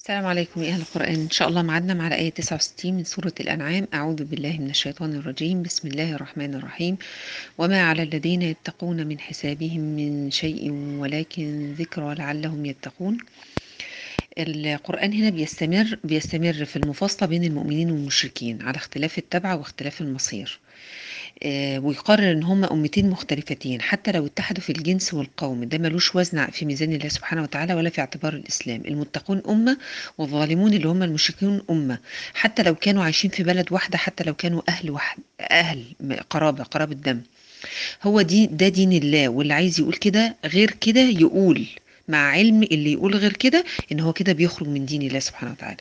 السلام عليكم يا أهل القرآن إن شاء الله معادنا مع الآية 69 من سورة الأنعام أعوذ بالله من الشيطان الرجيم بسم الله الرحمن الرحيم وما على الذين يتقون من حسابهم من شيء ولكن ذكرى لعلهم يتقون القرآن هنا بيستمر بيستمر في المفاصلة بين المؤمنين والمشركين على اختلاف التبع واختلاف المصير آه، ويقرر ان هما امتين مختلفتين حتى لو اتحدوا في الجنس والقوم ده ملوش وزن في ميزان الله سبحانه وتعالى ولا في اعتبار الاسلام المتقون امه والظالمون اللي هم المشركون امه حتى لو كانوا عايشين في بلد واحده حتى لو كانوا اهل واحد اهل قرابه قرابه دم هو دي ده دين الله واللي عايز يقول كده غير كده يقول مع علم اللي يقول غير كده ان هو كده بيخرج من دين الله سبحانه وتعالى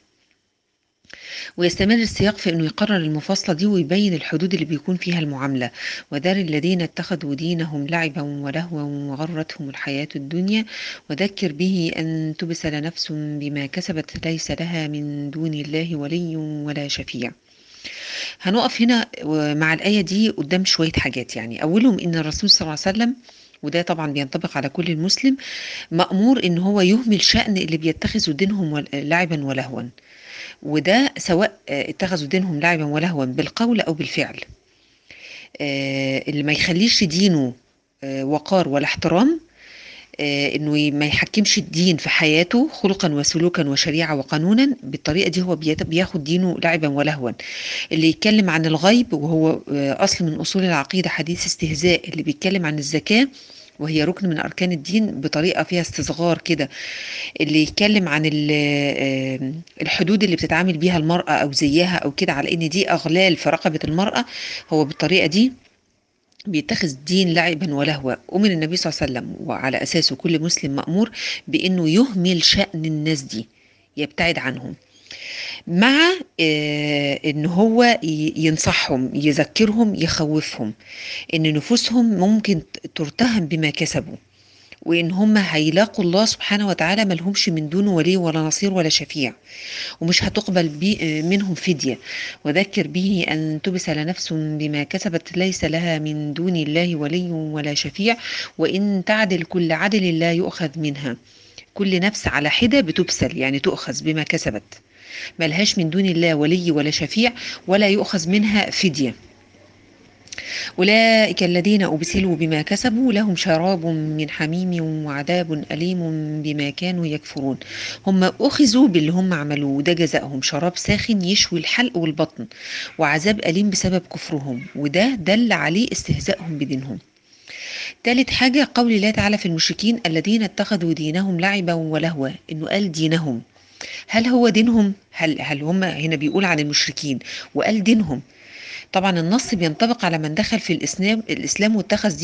ويستمر السياق في انه يقرر المفاصله دي ويبين الحدود اللي بيكون فيها المعامله وذر الذين اتخذوا دينهم لعبا ولهوا وغرتهم الحياه الدنيا وذكر به ان تبسل نفس بما كسبت ليس لها من دون الله ولي ولا شفيع هنقف هنا مع الآية دي قدام شوية حاجات يعني أولهم إن الرسول صلى الله عليه وسلم وده طبعا بينطبق على كل المسلم مأمور إن هو يهمل شأن اللي بيتخذوا دينهم لعبا ولهوا وده سواء اتخذوا دينهم لعبا ولهوا بالقول او بالفعل اللي ما يخليش دينه وقار ولا احترام انه ما يحكمش الدين في حياته خلقا وسلوكا وشريعه وقانونا بالطريقه دي هو بياخد دينه لعبا ولهوا اللي يتكلم عن الغيب وهو اصل من اصول العقيده حديث استهزاء اللي بيتكلم عن الزكاه وهي ركن من أركان الدين بطريقة فيها استصغار كده اللي يتكلم عن الحدود اللي بتتعامل بيها المرأة أو زيها أو كده على إن دي أغلال في رقبة المرأة هو بالطريقة دي بيتخذ دين لعبا ولهوا أمر النبي صلى الله عليه وسلم وعلى أساسه كل مسلم مأمور بأنه يهمل شأن الناس دي يبتعد عنهم مع ان هو ينصحهم يذكرهم يخوفهم ان نفوسهم ممكن ترتهم بما كسبوا وان هم هيلاقوا الله سبحانه وتعالى ملهمش من دونه ولي ولا نصير ولا شفيع ومش هتقبل بي منهم فدية وذكر به أن تبسل نفس بما كسبت ليس لها من دون الله ولي ولا شفيع وإن تعدل كل عدل لا يؤخذ منها كل نفس على حدة بتبسل يعني تؤخذ بما كسبت ملهاش من دون الله ولي ولا شفيع ولا يؤخذ منها فدية أولئك الذين أبسلوا بما كسبوا لهم شراب من حميم وعذاب أليم بما كانوا يكفرون هم أخذوا باللي هم عملوه وده جزاءهم شراب ساخن يشوي الحلق والبطن وعذاب أليم بسبب كفرهم وده دل عليه استهزائهم بدينهم تالت حاجة قول الله تعالى في المشركين الذين اتخذوا دينهم لعبا ولهوا إنه قال دينهم هل هو دينهم هل هل هم هنا بيقول عن المشركين وقال دينهم طبعا النص بينطبق على من دخل في الاسلام الاسلام واتخذ